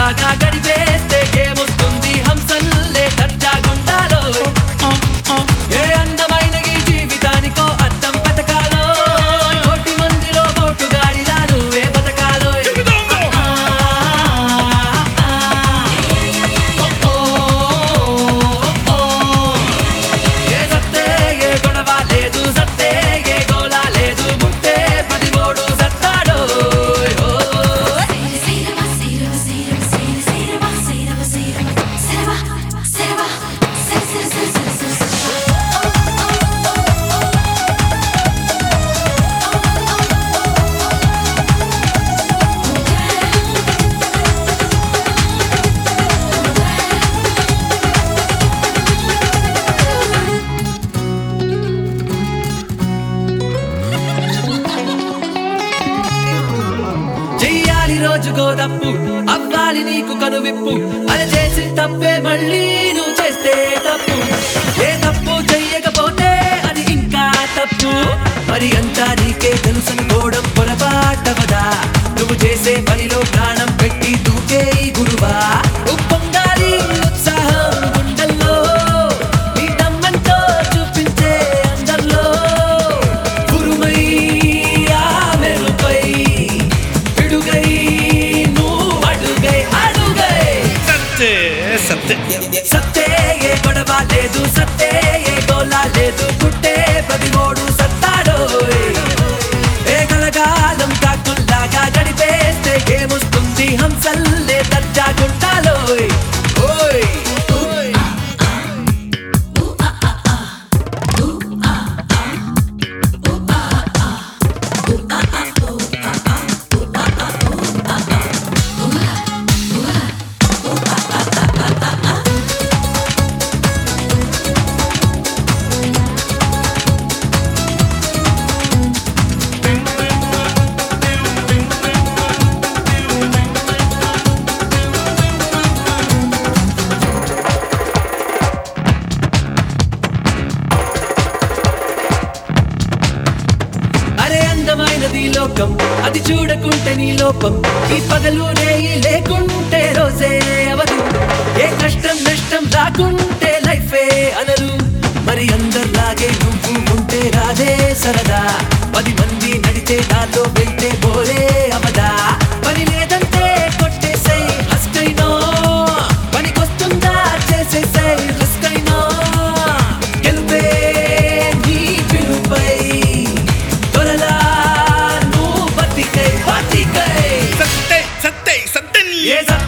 కాకుండా గడిపేస్తే ఏమొస్తుంది హంసల్లే దర్జాగుండాలో ఏ అందమైన ఈ జీవితానికో అర్థం పథకాలో కోటి మందిలో కోటు గాడిదాను ఏ పథకాలో ఏ సత్తే ఏ గొడవ లేదు సత్తే ఏ గోళ లేదు ముట్టే పది మూడు సత్తాడో చెయ్యాలి రోజుకో తప్పు అవ్వాలి నీకు కనువిప్పు అది చేసి తప్పే మళ్ళీ నువ్వు చేస్తే తప్పు ఏ తప్పు చెయ్యకపోతే అది ఇంకా తప్పు మరి అంతా నీకే తెలుసనుకోవడం పొరపాటవదా నువ్వు చేసే పనిలో ప్రాణం పెట్టి దూకే ఈ గురువా ఉప్పొంగాలి ఉత్సాహం గుండెల్లో నీ దమ్మంతో చూపించే అందరిలో గురుమై ఆ మెరుపై పిడుగై నువ్వు అడుగై అడుగై సత్తే సత్తే సత్తే ఏ గొడవ లేదు సత్తే ఏ గోళ లేదు పుట్టే పదిమూడు సత్తాడో ఏ కలగాలం కాకుల్లాగా గడిపేస్తే ఏమొస్తుంది హంసల్లే దర్జా గుంటాలో ఓయ్ ఓయ్ అరే అందమైనది లోకం అది చూడకుంటే నీ లోపం ఈ పగలు రేయి లేకుంటే రోజే అవదు ఏ కష్టం నష్టం రాకుంటే లైఫే అనరు మరి అందరిలాగే నువ్వు ఉంటే రాదే సరదా పది మంది నడితే దాంట్లో వెళ్తే బోరే అవదా పని లేదంటే కొట్టేసై హస్కైనో పనికొస్తుందా చేసేసై రిస్క్ అయినో గెలుపే నీ పిలుపై దొరలా నువ్వు బతికై బతికై సత్తే సత్తే సత్తే ఏ సత్తే